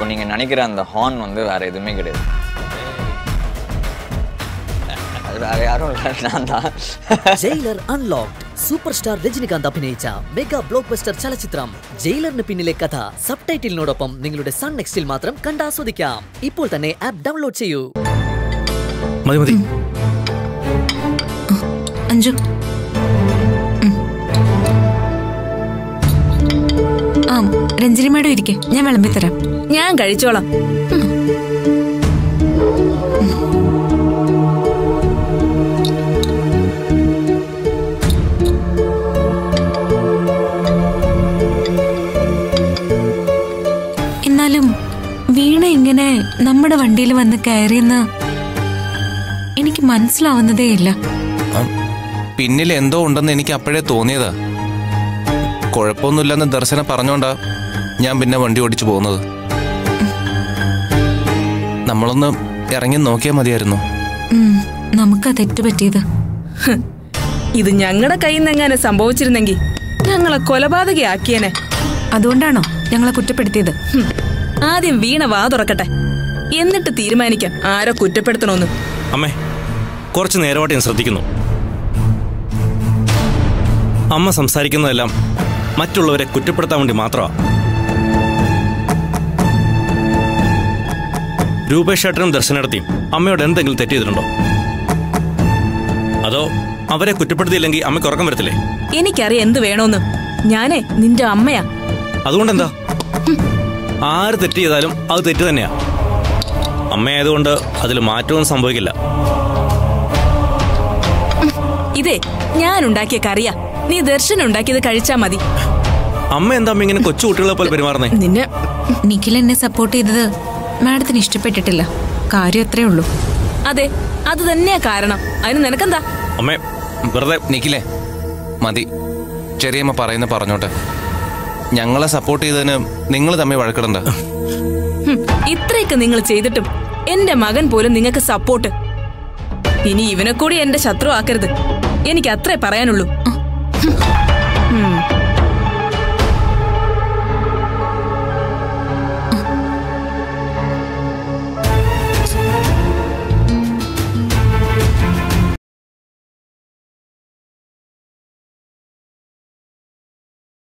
இப்போ நீங்கள் நினைக்கிற அந்த ஹார்ன் வந்து வேறு எதுவுமே கிடையாது அது வேற யாரும் இல்லை நான் தான் Jailer unlocked super star Rajinikanth അഭിനയിച്ച മെഗാ ബ്ലോക്ക് ബസ്റ്റർ ചലച്ചിത്രം ജയിലറിന് പിന്നിലെ കഥ സബ് ടൈറ്റിലിനോടൊപ്പം നിങ്ങളുടെ സൺ നെക്സ്റ്റിൽ മാത്രം കണ്ടാസ്വദിക്കാം ഇപ്പോൾ തന്നെ ആപ്പ് ഡൗൺലോഡ് ചെയ്യൂ മതി മതി അഞ്ജു ഉം. ആ രഞ്ജിനി മേഡം ഇരിക്കെ ഞാൻ വിളമ്പി തരാം ഞാൻ കഴിച്ചോളാം എന്നാലും വീണ ഇങ്ങനെ നമ്മുടെ വണ്ടിയിൽ വന്ന് കയറിയെന്ന് എനിക്ക് മനസ്സിലാവുന്നതേയില്ല ആ, പിന്നിൽ എന്തോ ഉണ്ടെന്ന് എനിക്ക് അപ്പോഴേ തോന്നിയതാ കുഴപ്പമൊന്നുമില്ലെന്ന് ദർശന പറഞ്ഞോണ്ടാ ഞാൻ പിന്നെ വണ്ടി ഓടിച്ചു പോകുന്നത് നമ്മളൊന്ന് ഇറങ്ങി നോക്കിയാൽ മതിയായിരുന്നു ഉം, നമുക്കാ തെറ്റുപറ്റിയത് ഹ്. ഇത് ഞങ്ങളുടെ കയ്യിൽ നിന്നെങ്ങനെ സംഭവിച്ചിരുന്നെങ്കിൽ ഞങ്ങളെ കൊലപാതകയാക്കിയേനെ അതുകൊണ്ടാണോ ഞങ്ങളെ കുറ്റപ്പെടുത്തിയത് ഹും. ആദ്യം വീണ വാ തുറക്കട്ടെ എന്നിട്ട് തീരുമാനിക്കാം ആരോ കുറ്റപ്പെടുത്തണമെന്ന് അമ്മേ കുറച്ച് നേരമായിട്ട് ഞാൻ ശ്രദ്ധിക്കുന്നു അമ്മ സംസാരിക്കുന്നതെല്ലാം മറ്റുള്ളവരെ കുറ്റപ്പെടുത്താൻ വേണ്ടി മാത്രമാണ് രൂപേഷ് ഏട്ടനും ദർശനടത്തിയും അമ്മയോട് എന്തെങ്കിലും തെറ്റ് ചെയ്തിട്ടുണ്ടോ അതോ അവരെ കുറ്റപ്പെടുത്തിയില്ലെങ്കിൽ അമ്മയ്ക്ക് ഉറക്കം വരത്തില്ലേ എനിക്കറിയാം എന്ത് വേണോന്ന് ഞാനേ നിന്റെ അമ്മയാ അതുകൊണ്ടെന്താ ആര് തെറ്റ് ചെയ്താലും അത് തെറ്റ് തന്നെയാ അമ്മയായതുകൊണ്ട് അതിൽ മാറ്റവും സംഭവിക്കില്ല ഇതേ ഞാൻ ഉണ്ടാക്കിയ കറിയാ നീ ദർശനം ഉണ്ടാക്കിയത് കഴിച്ചാ മതി അമ്മ എന്താ അമ്മ ഇങ്ങനെ കൊച്ചു കുട്ടികളെ പോലെ പെരുമാറുന്നേ നിന്നെ നിഖിൽ എന്നെ സപ്പോർട്ട് ചെയ്തത് മാഡത്തിന് ഇഷ്ടപ്പെട്ടിട്ടില്ല കാര്യം അത്രേ ഉള്ളൂ അതെ അത് തന്നെയാ കാരണം അതിന് നിനക്കെന്താ അമ്മേ വെറുതെ നിക്കിലേ മതി ചെറിയമ്മ പറയുന്ന പറഞ്ഞോട്ടെ ഞങ്ങളെ സപ്പോർട്ട് ചെയ്തതിന് നിങ്ങൾ തമ്മിൽ വഴക്കിടണ്ട ഹും, ഇത്രയൊക്കെ നിങ്ങൾ ചെയ്തിട്ടും എന്റെ മകൻ പോലും നിങ്ങൾക്ക് സപ്പോർട്ട് ഇനി ഇവനെ കൂടി എന്റെ ശത്രു ആക്കരുത് എനിക്ക് അത്രേ പറയാനുള്ളൂ ഉം.